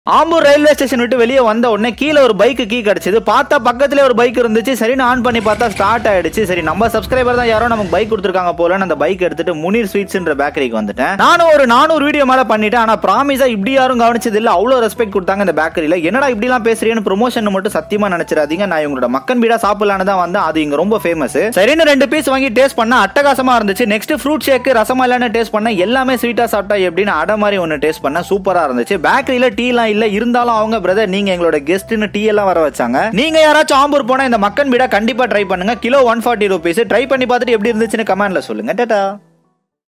Ambur railway station விட்டு வெளியே வந்த உடனே கீழே ஒரு பைக் கீ கிடைச்சது பார்த்தா பக்கத்துல ஒரு பைக் இருந்துச்சு சரின்னு ஆன் பண்ணி பார்த்தா ஸ்டார்ட் ஆயிடுச்சு சரி நம்ம சப்ஸ்கிரைபர் தான் யாரோ நமக்கு பைக் கொடுத்துருக்காங்க போலன்னு அந்த பைக் எடுத்துட்டு முனீர் ஸ்வீட்ஸ்ன்ற பேக்கரிக்கு வந்துட்டேன் நானும் ஒரு நானூறு வீடியோ மேல பண்ணிட்டேன் ஆனா ப்ராமிஸா இப்படி யாரும் கவனிச்சது இல்ல அவ்வளவு ரெஸ்பெக்ட் கொடுத்தாங்க இந்த பேக்கரியில என்னடா இப்படிலாம் பேசுறீன்னு ப்ரொமோஷன் மட்டும் சத்தியமா நினைச்சிடாதீங்க நான் இவங்களோட மக்கன் பீடா சாப்பிடலான்னு தான் வந்தேன் அது இங்க ரொம்ப ஃபேமஸ் சரின்னு ரெண்டு பீஸ் வாங்கி டேஸ்ட் பண்ணா அட்டகாசமா இருந்துச்சு நெக்ஸ்ட் ஃப்ரூட் ஷேக் ரசமல்லான்னு டேஸ்ட் பண்ண எல்லாமே ஸ்வீட்டா சாப்பிட்டா எப்படின்னு அடை மாதிரி ஒன்னு டேஸ்ட் பண்ண சூப்பரா இருந்துச்சு பேக்கரியில டீலாம் இல்ல இருந்தாலும் அவங்க பிரதர் நீங்க எங்களோட கெஸ்ட்னு டீ எல்லாம் வர வச்சாங்க நீங்க யாராச்சும் ஆம்பூர் போனா இந்த மக்கன் பீடா கண்டிப்பா ட்ரை பண்ணுங்க kilo one forty rupees try பண்ணி பார்த்துட்டு எப்படி இருந்துச்சுன்னு கமெண்ட்ல சொல்லுங்க டாடா